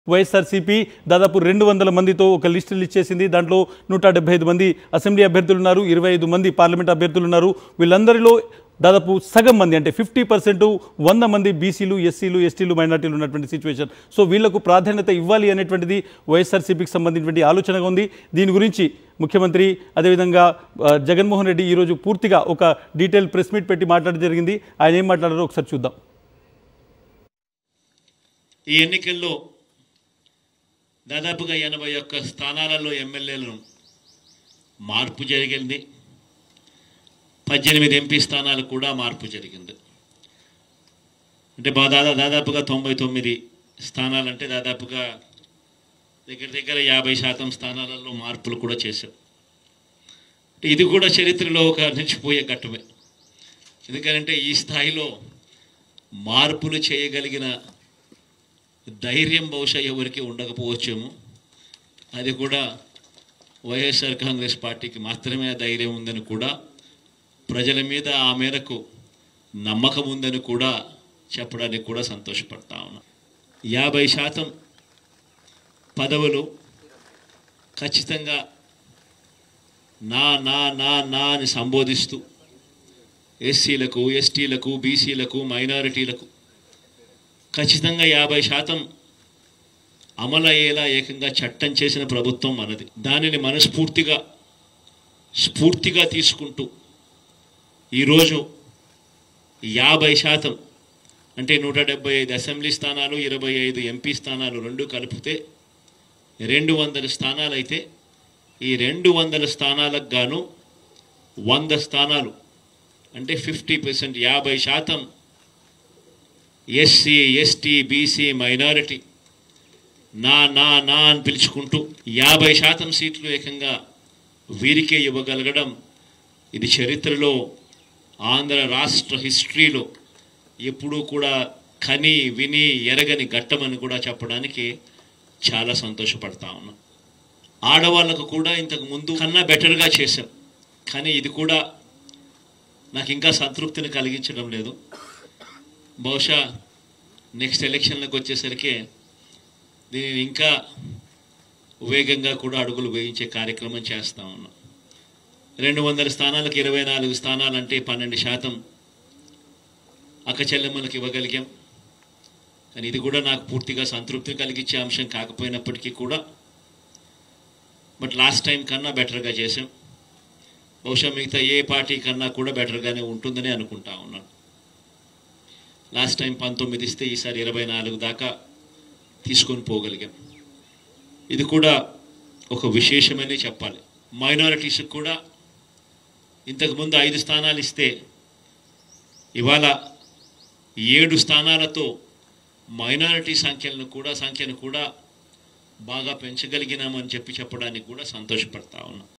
వైఎస్ఆర్సీపీ దాదాపు రెండు వందల మందితో ఒక లిస్టు ఇచ్చేసింది దాంట్లో నూట డెబ్బై ఐదు మంది అసెంబ్లీ అభ్యర్థులు ఉన్నారు ఇరవై ఐదు మంది పార్లమెంట్ అభ్యర్థులు ఉన్నారు వీళ్ళందరిలో దాదాపు సగం మంది అంటే ఫిఫ్టీ పర్సెంట్ వంద మంది బీసీలు ఎస్సీలు ఎస్టీలు మైనార్టీలు ఉన్నటువంటి సిచ్యువేషన్ సో వీళ్లకు ప్రాధాన్యత ఇవ్వాలి అనేటువంటిది వైఎస్ఆర్సీపీకి సంబంధించినటువంటి ఆలోచనగా ఉంది దీని గురించి ముఖ్యమంత్రి అదేవిధంగా ఆ, జగన్మోహన్ రెడ్డి ఈరోజు పూర్తిగా ఒక డీటెయిల్ ప్రెస్ మీట్ పెట్టి మాట్లాడడం జరిగింది ఆయన ఏం మాట్లాడారో ఒకసారి చూద్దాం ఈ ఎన్నికల్లో దాదాపుగా ఎనభై ఒక్క స్థానాలలో ఎమ్మెల్యేలను మార్పు జరిగింది పద్దెనిమిది ఎంపీ స్థానాలు కూడా మార్పు జరిగింది అంటే బా- దాదా దాదాపుగా తొంభై తొమ్మిది స్థానాలంటే దాదాపుగా దగ్గర దగ్గర యాభై శాతం స్థానాలలో మార్పులు కూడా చేశాం అంటే ఇది కూడా చరిత్రలో ఒక నిలిచిపోయే ఘట్టమే ఎందుకంటే ఈ స్థాయిలో మార్పులు చేయగలిగిన ధైర్యం బహుశా ఎవరికి ఉండకపోవచ్చేమో అది కూడా వైఎస్ఆర్ కాంగ్రెస్ పార్టీకి మాత్రమే ఆ ధైర్యం ఉందని కూడా ప్రజల మీద ఆ మేరకు నమ్మకం ఉందని కూడా చెప్పడానికి కూడా సంతోషపడతా ఉన్నా యాభై శాతం పదవులు ఖచ్చితంగా నా నా నా నా అని సంబోధిస్తూ ఎస్సీలకు ఎస్టీలకు బీసీలకు మైనారిటీలకు ఖచ్చితంగా యాభై శాతం అమలయ్యేలా ఏకంగా చట్టం చేసిన ప్రభుత్వం మనది దానిని మనస్ఫూర్తిగా స్ఫూర్తిగా తీసుకుంటూ ఈరోజు యాభై శాతం అంటే నూట డెబ్బై ఐదు అసెంబ్లీ స్థానాలు ఇరవై ఐదు ఎంపీ స్థానాలు రెండు కలిపితే రెండు వందల స్థానాలు అయితే ఈ రెండు వందల స్థానాలకు గాను వంద స్థానాలు అంటే ఫిఫ్టీ పర్సెంట్ యాభై శాతం ఎస్సీ ఎస్టీ బీసీ మైనారిటీ నా నా నా అని పిలుచుకుంటూ యాభై శాతం సీట్లు ఏకంగా వీరికే ఇవ్వగలగడం ఇది చరిత్రలో ఆంధ్ర రాష్ట్ర హిస్టరీలో ఎప్పుడూ కూడా కని విని ఎరగని ఘట్టమని కూడా చెప్పడానికి చాలా సంతోషపడతా ఉన్నాం ఆడవాళ్ళకు కూడా ఇంతకు ముందు కన్నా బెటర్గా చేశాం కానీ ఇది కూడా నాకు ఇంకా సంతృప్తిని కలిగించడం లేదు బహుశా నెక్స్ట్ ఎలక్షన్లకు వచ్చేసరికి దీనిని ఇంకా వేగంగా కూడా అడుగులు వేయించే కార్యక్రమం చేస్తా ఉన్నాం రెండు వందల స్థానాలకు ఇరవై నాలుగు స్థానాలంటే పన్నెండు శాతం అక్క చెల్లెమ్మలకు ఇవ్వగలిగాం కానీ ఇది కూడా నాకు పూర్తిగా సంతృప్తి కలిగించే అంశం కాకపోయినప్పటికీ కూడా బట్ లాస్ట్ టైం కన్నా బెటర్గా చేసాం బహుశా మిగతా ఏ పార్టీ కన్నా కూడా బెటర్గానే ఉంటుందని అనుకుంటా ఉన్నాను లాస్ట్ టైం పంతొమ్మిది ఇస్తే ఈసారి ఇరవై నాలుగు దాకా తీసుకొని పోగలిగాం ఇది కూడా ఒక విశేషమనే చెప్పాలి మైనారిటీస్కి కూడా ఇంతకుముందు ఐదు స్థానాలు ఇస్తే ఇవాళ ఏడు స్థానాలతో మైనారిటీ సంఖ్యలను కూడా సంఖ్యను కూడా బాగా పెంచగలిగినామని చెప్పి చెప్పడానికి కూడా సంతోషపడతా ఉన్నాం